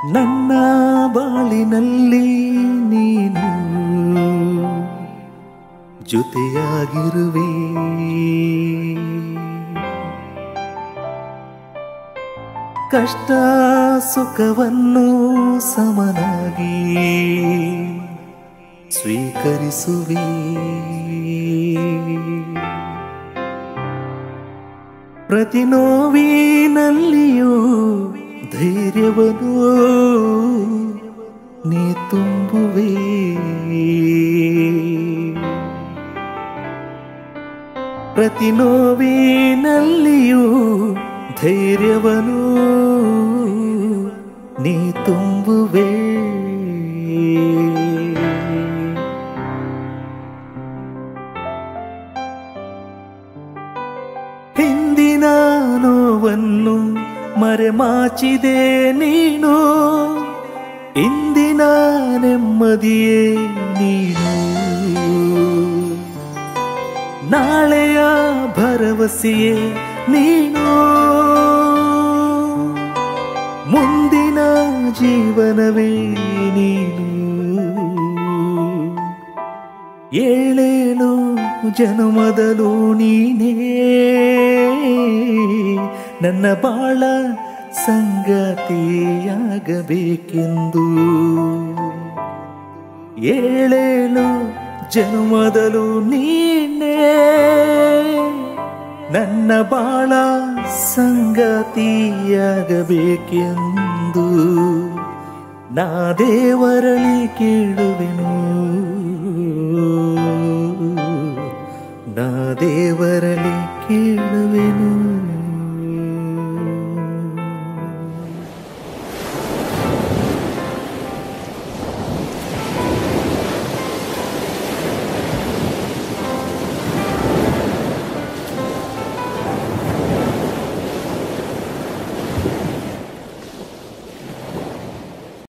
ನನ್ನ ಬಾಳಿನಲ್ಲಿ ನೀನು ಜೊತೆಯಾಗಿರುವೆ ಕಷ್ಟ ಸುಖವನ್ನು ಸಮನಾಗಿ ಸ್ವೀಕರಿಸುವೆ ಪ್ರತಿ ನೋವಿನಲ್ಲಿಯೂ ಧೈರ್ಯವನ್ನು ನೀ ತುಂಬುವೆ ಪ್ರತಿ ನೋವಿನಲ್ಲಿಯೂ ಧೈರ್ಯವನ್ನು ನೀ ತುಂಬುವೆ ಹಿಂದಿನ ನೋವನ್ನು ಮರೆಮಾಚಿದೆ ನೀನು ಇಂದಿನ ನೆಮ್ಮದಿಯೇ ನೀನು ನಾಳೆಯ ಭರವಸೆಯೇ ನೀನು ಮುಂದಿನ ಜೀವನವೇ ನೀನು ಏಳೇಳು ಜನ್ಮದಲು ನೀನೇ ನನ್ನ ಬಾಳ ಸಂಗತಿಯಾಗಬೇಕೆಂದು ಏಳೇಳು ಜನ್ಮದಲು ನೀನೇ ನನ್ನ ಬಾಳ ಸಂಗತಿಯಾಗಬೇಕೆಂದು ನಾ ದೇವರಳಿ ಕೇಳುವೆನು ನಾ ದೇವರಳಿ ಕೇಳು